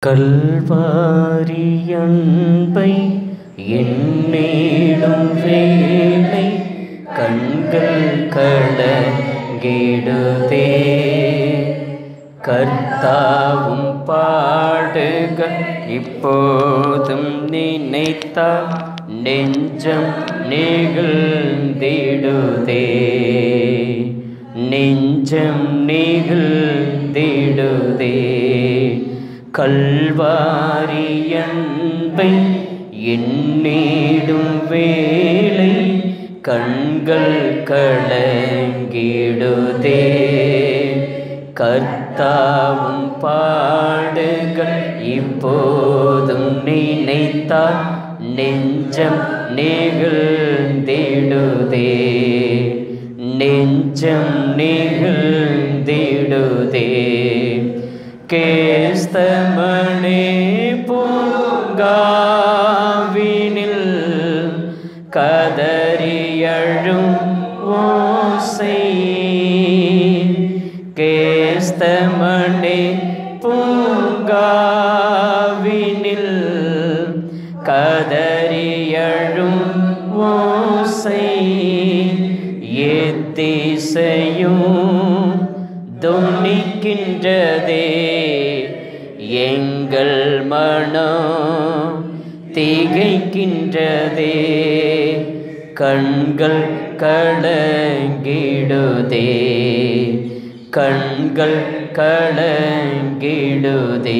கல்வாரி அன்பை எண்ணேடும் வேளை கண்கள் கலங்கிடுதே கர்த்தாவும் பாடுகள் இப்போதும் நினைத்தால் நெஞ்சம் நெகிழ்ந்திடுதே நெஞ்சம் நெகிழ்ந்திடுதே கல்வாரி அன்பை எண்ணீடும் வேளை கண்கள் கலங்கிடுதே கர்த்தாவும் பாடுகள் இப்போதும் நினைத்தால் நெஞ்சம் நெகிழ்ந்திடுதே நெஞ்சம் நெகிழ்ந்திடுதே கேஸ்தமனே பூங்காவினில் கதறியழும் ஓசை கேஸ்தமனே பூங்காவினில் கதறியழும் ஓசை எத்திசையும் துணிக்கின்றதே எங்கள் மனம் திகைக்கின்றதே கண்கள் கலங்கிடுதே கண்கள் கலங்கிடுதே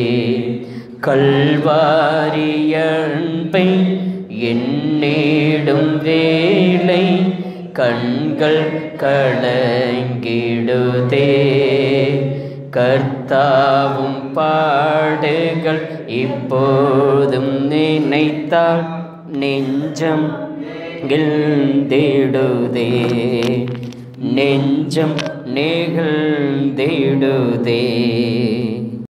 கல்வாரி அன்பை எண்ணேடும் வேளை கண்கள் கலங்கிடுதே கர்த்தாவும் பாடுகள் இப்போதும் நினைத்தால் நெஞ்சம் நெகிழ்ந்திடுதே நெஞ்சம் நெகிழ்ந்திடுதே